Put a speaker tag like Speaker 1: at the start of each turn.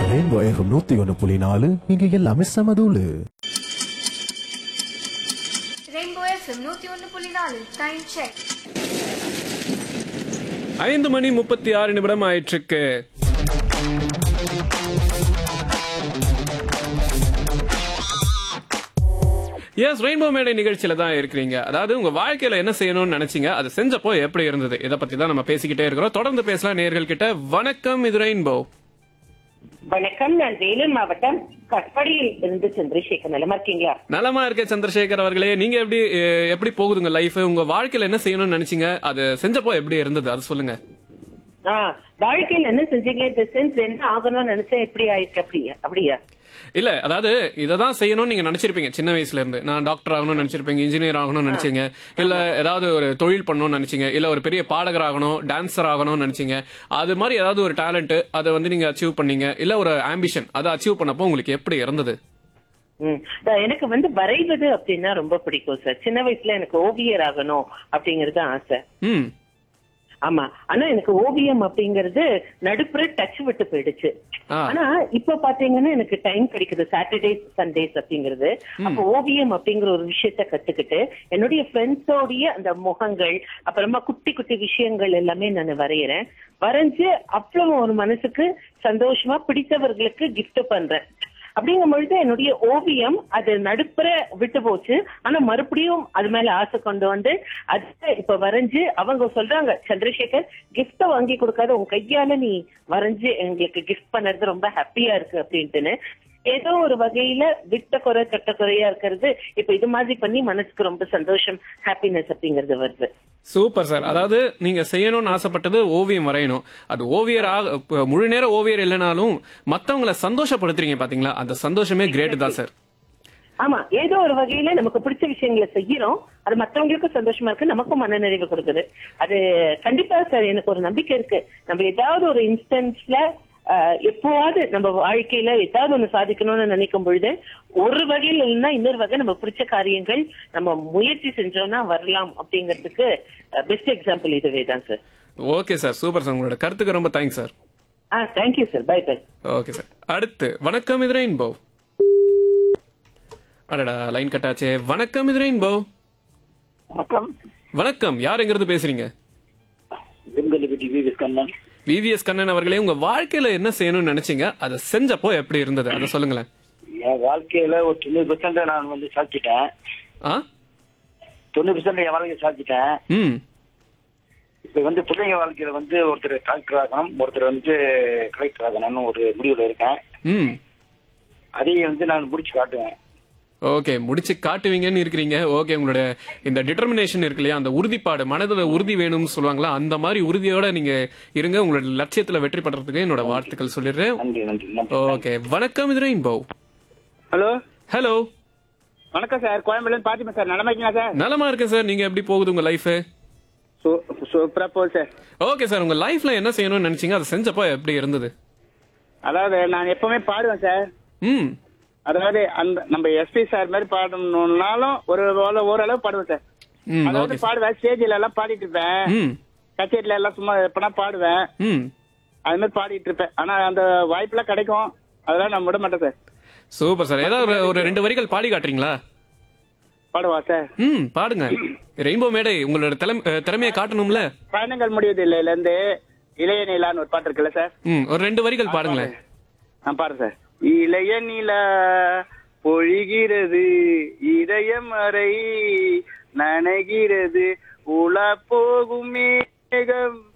Speaker 1: Rainbow FM நூத்தி ஒன்று புள்ளி நாலு இங்க எல்லாமே சமதூளு
Speaker 2: ரெயின்போ எஃப்எம் நூத்தி ஒன்று புள்ளி நாலு டைம் செக்
Speaker 3: ஐந்து மணி முப்பத்தி ஆறு நிமிடம் ஆயிற்றுக்கு எஸ் ரெயின்போ மேடை நிகழ்ச்சியில தான் இருக்கிறீங்க அதாவது உங்க வாழ்க்கையில என்ன செய்யணும்னு நினைச்சீங்க அதை செஞ்சப்போ எப்படி இருந்தது இதை பத்தி தான் நம்ம பேசிக்கிட்டே இருக்கிறோம் தொடர்ந்து பேசலாம் நேர்கள் கிட்ட வணக்கம் இது ரெயின்போ
Speaker 4: வணக்கம் நான் வேலூர் மாவட்டம் கட்படியில் இருந்து சந்திரசேகர் நலமா இருக்கீங்களா
Speaker 3: நலமா இருக்க சந்திரசேகர் அவர்களே நீங்க எப்படி அஹ், எப்படி போகுதுங்க லைஃப் உங்க வாழ்க்கையில என்ன செய்யணும்னு நினைச்சீங்க அது செஞ்சப்போ எப்படி இருந்தது அது சொல்லுங்க
Speaker 4: ஆ வாழ்க்கையில் என்ன செஞ்சீங்க இந்த சென்ஸ் என்ன ஆகணும்னு நினைச்சேன் எப்படி ஆயிருக்கு அப்படியா அப்படியா
Speaker 3: இல்ல அதாவது இததான் செய்யணும்னு நீங்க நினைச்சிருப்பீங்க சின்ன வயசுல இருந்து நான் டாக்டர் ஆகணும்னு நினைச்சிருப்பீங்க இன்ஜினியர் ஆகணும்னு நினைச்சீங்க இல்ல ஏதாவது ஒரு தொழில் பண்ணணும்னு நினைச்சீங்க இல்ல ஒரு பெரிய பாடகர் ஆகணும் டான்சர் ஆகணும்னு நினைச்சீங்க அது மாதிரி ஏதாவது ஒரு டேலண்ட் அதை வந்து நீங்க அச்சீவ் பண்ணீங்க இல்ல ஒரு ஆம்பிஷன் அதை அச்சீவ் பண்ணப்போ உங்களுக்கு எப்படி இருந்தது
Speaker 4: ம். நான் எனக்கு வந்து வரைவது அப்படின்னா ரொம்ப பிடிக்கும் சார் சின்ன வயசுல எனக்கு ஓவியர் ஆகணும் அப்படிங்கறது ஆசை
Speaker 3: ம்
Speaker 4: ஆமா ஆனா எனக்கு ஓவியம் அப்படிங்கறது நடுப்புற டச் விட்டு போயிடுச்சு
Speaker 3: ஆ.
Speaker 4: ஆனா இப்ப பாத்தீங்கன்னா எனக்கு டைம் கிடைக்குது சாட்டர்டேஸ் சண்டேஸ் அப்படிங்கிறது அப்ப ஓவியம் அப்படிங்கிற ஒரு விஷயத்த கத்துக்கிட்டு என்னுடைய ஃப்ரெண்ட்ஸோடைய அந்த முகங்கள் அப்புறமா குட்டி குட்டி விஷயங்கள் எல்லாமே நான் வரையறேன் வரைஞ்சு அவ்வளவு ஒரு மனசுக்கு சந்தோஷமா பிடித்தவர்களுக்கு gift பண்றேன் அப்படிங்கும் பொழுது என்னுடைய ஓவியம் அது நடுப்புற விட்டு போச்சு ஆனா மறுபடியும் அது மேல ஆசை கொண்டு வந்து அது இப்ப வரைஞ்சு அவங்க சொல்றாங்க சந்திரசேகர் gift வாங்கி கொடுக்காத உன் கையால நீ வரைஞ்சு எங்களுக்கு கிஃப்ட் பண்ணது ரொம்ப ஹாப்பியா இருக்கு அப்படின்ட்டுன்னு ஏதோ ஒரு வகையில விட்ட குறை கட்ட குறையா இருக்கிறது இப்ப இது மாதிரி பண்ணி மனசுக்கு ரொம்ப சந்தோஷம் ஹாப்பினஸ் அப்படிங்கிறது வருது
Speaker 3: சூப்பர் சார் அதாவது நீங்க செய்யணும்னு ஆசைப்பட்டது ஓவியம் வரையணும் அது ஓவியர் ஆக இப்ப முழு நேர ஓவியர் இல்லைனாலும் மத்தவங்கள சந்தோஷப்படுத்துறீங்க பாத்தீங்களா அந்த சந்தோஷமே கிரேட் தான் சார்
Speaker 4: ஆமா ஏதோ ஒரு வகையில நமக்கு பிடிச்ச விஷயங்களை செய்யறோம் அது மத்தவங்களுக்கும் சந்தோஷமா இருக்கு நமக்கும் மனநிறைவு கொடுக்குது அது கண்டிப்பா சார் எனக்கு ஒரு நம்பிக்கை இருக்கு நம்ம ஏதாவது ஒரு இன்ஸ்டன்ஸ்ல எப்போவாது நம்ம வாழ்க்கையில ஏதாவது ஒண்ணு சாதிக்கணும்னு நினைக்கும் பொழுது ஒரு வகையில் இல்லைன்னா இன்னொரு வகை நம்ம பிடிச்ச காரியங்கள் நம்ம முயற்சி செஞ்சோம்னா வரலாம் அப்படிங்கிறதுக்கு பெஸ்ட் எக்ஸாம்பிள் இதுவே தான் sir
Speaker 3: okay sir super sir உங்களோட கருத்துக்கு ரொம்ப தேங்க்ஸ் சார்
Speaker 4: ஆ thank you sir bye bye
Speaker 3: okay sir அடுத்து வணக்கம் இது ரெயின்போ அடடா லைன் கட் ஆச்சே வணக்கம் இது ரெயின்போ
Speaker 5: வணக்கம்
Speaker 3: வணக்கம் யார் எங்கிருந்து பேசுறீங்க
Speaker 5: வெங்கலபதி வி கண்ணன்
Speaker 3: விவிஎஸ் கண்ணன் அவர்களே உங்க வாழ்க்கையில என்ன செய்யணும்னு நினைச்சீங்க அதை செஞ்சப்போ எப்படி இருந்தது அதை சொல்லுங்களேன்
Speaker 5: என் வாழ்க்கையில ஒரு தொண்ணூறு பெர்சென்ட் நான் வந்து சாதிச்சிட்டேன்
Speaker 3: ஆ
Speaker 5: தொண்ணூறு பெர்சென்ட் என் வாழ்க்கையை சாதிச்சிட்டேன்
Speaker 3: ம்
Speaker 5: இப்ப வந்து பிள்ளைங்க வாழ்க்கையில வந்து ஒருத்தர் டாக்டர் ஆகணும் ஒருத்தர் வந்து கலெக்டர் ஆகணும்னு ஒரு முடிவுல இருக்கேன்
Speaker 3: ம்
Speaker 5: அதையும் வந்து நான் முடிச்சு காட்டுவேன்
Speaker 3: ஓகே முடிச்சு காட்டுவீங்கன்னு இருக்கிறீங்க ஓகே உங்களோட இந்த டிட்டர்மினேஷன் இருக்கு இல்லையா அந்த உறுதிப்பாடு மனதுல உறுதி வேணும்னு சொல்லுவாங்களா அந்த மாதிரி உறுதியோட நீங்க இருங்க உங்களோட லட்சியத்துல வெற்றி பெறறதுக்கு என்னோட வாழ்த்துக்கள் சொல்லிடுறேன்
Speaker 5: நன்றி நன்றி நன்றி
Speaker 3: ஓகே வணக்கம் இது ரெயின்போ
Speaker 6: ஹலோ
Speaker 3: ஹலோ
Speaker 6: வணக்கம் சார் கோயம்புலேருந்து பாத்திமா சார் நலமா இருக்கீங்களா சார்
Speaker 3: நலமா இருக்கேன் சார் நீங்க எப்படி போகுது உங்க லைஃப்
Speaker 6: சூ- சூப்பரா போகுது சார்
Speaker 3: ஓகே சார் உங்க லைஃப்ல என்ன செய்யணும்னு நினைச்சீங்க அதை செஞ்சப்போ எப்படி இருந்தது
Speaker 6: அதாவது நான் எப்பவுமே பாடுவேன் சார்
Speaker 3: ம்
Speaker 6: அதாவது அந்த நம்ம எஸ்பி சார் மாதிரி பாடணும்னாலும் ஒரு ஓர- ஓரளவு பாடுவேன் சார்
Speaker 3: ம்
Speaker 6: அதாவது
Speaker 3: ஓகே சார்
Speaker 6: பாடுவேன் ஸ்டேஜ்ல எல்லாம் பாடிட்டு இருப்பேன்
Speaker 3: ம்
Speaker 6: கச்சேரியில எல்லாம் சும்மா எப்பனா பாடுவேன்
Speaker 3: ம்
Speaker 6: அது மாதிரி பாடிட்டு இருப்பேன் ஆனா அந்த வாய்ப்பெல்லாம் கிடைக்கும் அதெல்லாம் நான் விட மாட்டேன் சார்
Speaker 3: சூப்பர் சார் ஏதாவது ஒரு- ஒரு ரெண்டு வரிகள் பாடி காட்டுறீங்களா
Speaker 6: பாடுவா சார்
Speaker 3: ம் பாடுங்க ரெயின்போ மேடை உங்களோட திறமை- அஹ், திறமையை காட்டணும்ல
Speaker 6: பயணங்கள் முடியுது இல்லைல இருந்து இளைய நிலான்னு ஒரு பாட்டு இருக்குல்ல சார்
Speaker 3: ம் ஒரு ரெண்டு வரிகள் பாடுங்களேன்
Speaker 6: நான் பாரு சார் இளைய நிலா பொழிகிறது இதயம் அறை நனைகிறது உலா போகும் மேகம்